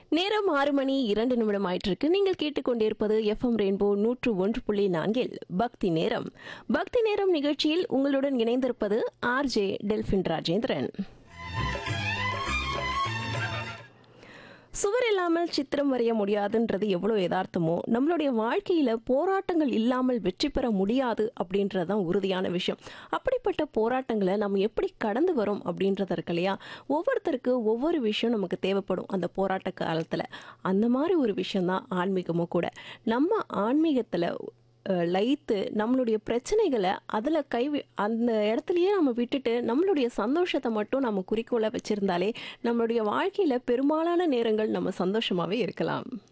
நேரம் ஆறு மணி இரண்டு நிமிடம் ஆயிட்டிருக்கு நீங்கள் கேட்டுக்கொண்டிருப்பது எஃப்எம் ரெயின்போ நூற்று ஒன்று புள்ளி நான்கில் பக்தி நேரம் பக்தி நேரம் நிகழ்ச்சியில் உங்களுடன் இணைந்திருப்பது ஆர்ஜே டெல்பின் ராஜேந்திரன் சுவர் இல்லாமல் சித்திரம் வரைய முடியாதுன்றது எவ்வளோ யதார்த்தமோ நம்மளுடைய வாழ்க்கையில் போராட்டங்கள் இல்லாமல் வெற்றி பெற முடியாது அப்படின்றது தான் உறுதியான விஷயம் அப்படிப்பட்ட போராட்டங்களை நம்ம எப்படி கடந்து வரோம் அப்படின்றது இருக்கு இல்லையா ஒவ்வொருத்தருக்கு ஒவ்வொரு விஷயம் நமக்கு தேவைப்படும் அந்த போராட்ட காலத்தில் அந்த மாதிரி ஒரு விஷயம்தான் ஆன்மீகமும் கூட நம்ம ஆன்மீகத்தில் அஹ், லயித்து நம்மளுடைய பிரச்சனைகளை அதில் கை வி- அந்த இடத்துலையே நம்ம விட்டுட்டு நம்மளுடைய சந்தோஷத்தை மட்டும் நம்ம குறிக்கோளை வச்சுருந்தாலே நம்மளுடைய வாழ்க்கையில் பெரும்பாலான நேரங்கள் நம்ம சந்தோஷமாகவே இருக்கலாம்